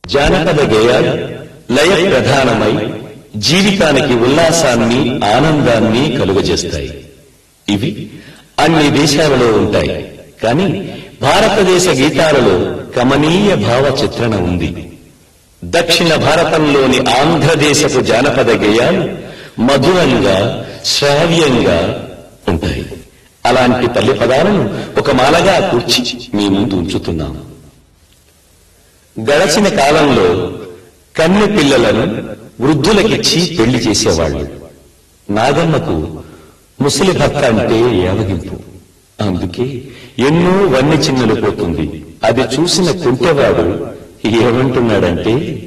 జానపద గేయాలు లయ ప్రధానమై జీవితానికి ఉల్లాసాన్ని ఆనందాన్ని కలుగజేస్తాయి ఇవి అన్ని దేశాలలో ఉంటాయి కానీ భారతదేశ గీతాలలో కమనీయ భావ చిత్రణ ఉంది దక్షిణ భారతంలోని ఆంధ్రదేశపు జానపద గేయాలు మధురంగా శ్రావ్యంగా ఉంటాయి అలాంటి పల్లె పదాలను ఒక మాలగా కూర్చి మీ ముందు ఉంచుతున్నాము గడచిన కాలంలో కన్నె పిల్లలను వృద్ధులకిచ్చి పెళ్లి చేసేవాళ్ళు నాగమ్మకు ముసలి భర్త అంటే ఏవగింపు అందుకే ఎన్నో వన్నె చిన్నలు పోతుంది అది చూసిన కుంటెవాడు ఏమంటున్నాడంటే